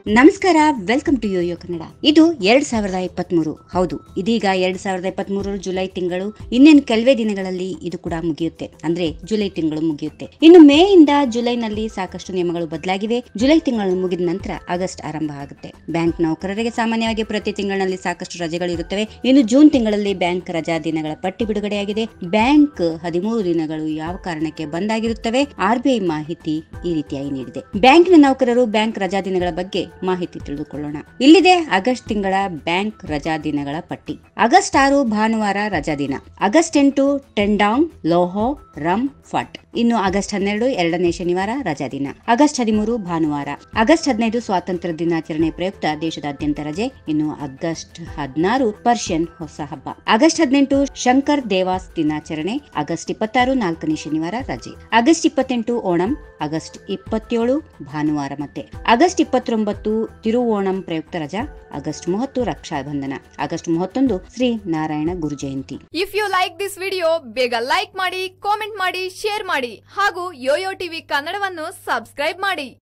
ನಮಸ್ಕಾರ welcome to Yoyo Kannada ಇದು ಎರಡ್ ಸಾವಿರದ ಇಪ್ಪತ್ಮೂರು ಹೌದು ಇದೀಗ ಎರಡ್ ಸಾವಿರದ ಇಪ್ಪತ್ಮೂರು ಜುಲೈ ತಿಂಗಳು ಇನ್ನೇನು ಕೆಲವೇ ದಿನಗಳಲ್ಲಿ ಇದು ಕೂಡ ಮುಗಿಯುತ್ತೆ ಅಂದ್ರೆ ಜುಲೈ ತಿಂಗಳು ಮುಗಿಯುತ್ತೆ ಇನ್ನು ಮೇ ಇಂದ ಜುಲೈನಲ್ಲಿ ಸಾಕಷ್ಟು ನಿಯಮಗಳು ಬದಲಾಗಿವೆ ಜುಲೈ ತಿಂಗಳು ಮುಗಿದ ನಂತರ ಆಗಸ್ಟ್ ಆರಂಭ ಆಗುತ್ತೆ ಬ್ಯಾಂಕ್ ನೌಕರರಿಗೆ ಸಾಮಾನ್ಯವಾಗಿ ಪ್ರತಿ ತಿಂಗಳಿನಲ್ಲಿ ಸಾಕಷ್ಟು ರಜೆಗಳು ಇರುತ್ತವೆ ಇನ್ನು ಜೂನ್ ತಿಂಗಳಲ್ಲಿ ಬ್ಯಾಂಕ್ ರಜಾ ದಿನಗಳ ಪಟ್ಟಿ ಬಿಡುಗಡೆಯಾಗಿದೆ ಬ್ಯಾಂಕ್ ಹದಿಮೂರು ದಿನಗಳು ಯಾವ ಕಾರಣಕ್ಕೆ ಬಂದ್ ಆಗಿರುತ್ತವೆ ಆರ್ಬಿಐ ಮಾಹಿತಿ ಈ ರೀತಿಯಾಗಿ ನೀಡಿದೆ ಬ್ಯಾಂಕಿನ ನೌಕರರು ಬ್ಯಾಂಕ್ ರಜಾ ದಿನಗಳ ಬಗ್ಗೆ ಮಾಹಿತಿ ತಿಳಿದುಕೊಳ್ಳೋಣ ಇಲ್ಲಿದೆ ಆಗಸ್ಟ್ ತಿಂಗಳ ಬ್ಯಾಂಕ್ ರಜಾ ದಿನಗಳ ಪಟ್ಟಿ ಆಗಸ್ಟ್ ಆರು ಭಾನುವಾರ ರಜಾ ದಿನ ಆಗಸ್ಟ್ ಎಂಟು ಟೆಂಡಾಂಗ್ ಲೋಹೋ ರಮ್ ಫಟ್ ಇನ್ನು ಆಗಸ್ಟ್ ಹನ್ನೆರಡು ಎರಡನೇ ಶನಿವಾರ ರಜಾ ದಿನ ಆಗಸ್ಟ್ ಹದಿಮೂರು ಭಾನುವಾರ ಆಗಸ್ಟ್ ಹದಿನೈದು ಸ್ವಾತಂತ್ರ್ಯ ದಿನಾಚರಣೆ ಪ್ರಯುಕ್ತ ದೇಶದಾದ್ಯಂತ ರಜೆ ಇನ್ನು ಆಗಸ್ಟ್ ಹದಿನಾರು ಪರ್ಷಿಯನ್ ಹೊಸ ಹಬ್ಬ ಆಗಸ್ಟ್ ಹದಿನೆಂಟು ಶಂಕರ್ ದೇವಾಸ್ ದಿನಾಚರಣೆ ಆಗಸ್ಟ್ ಇಪ್ಪತ್ತಾರು ನಾಲ್ಕನೇ ಶನಿವಾರ ರಜೆ ಆಗಸ್ಟ್ ಇಪ್ಪತ್ತೆಂಟು ಓಣಂ ಆಗಸ್ಟ್ ಇಪ್ಪತ್ತೇಳು ಭಾನುವಾರ ಮತ್ತೆ ಆಗಸ್ಟ್ ಇಪ್ಪತ್ತೊಂಬತ್ತು ತಿರುವೋಣಂ ಪ್ರಯುಕ್ತ ರಜಾ ಆಗಸ್ಟ್ ಮೂವತ್ತು ರಕ್ಷಾಬಂಧನ ಆಗಸ್ಟ್ ಮೂವತ್ತೊಂದು Shri Narayana Guru Jayanti if you like this video ಬೇಗ ಲೈಕ್ ಮಾಡಿ ಕಾಮೆಂಟ್ ಮಾಡಿ ಶೇರ್ ಮಾಡಿ ಹಾಗೂ ಯೋಯೋ ಟಿವಿ ಕನ್ನಡವನ್ನು ಸಬ್ಸ್ಕ್ರೈಬ್ ಮಾಡಿ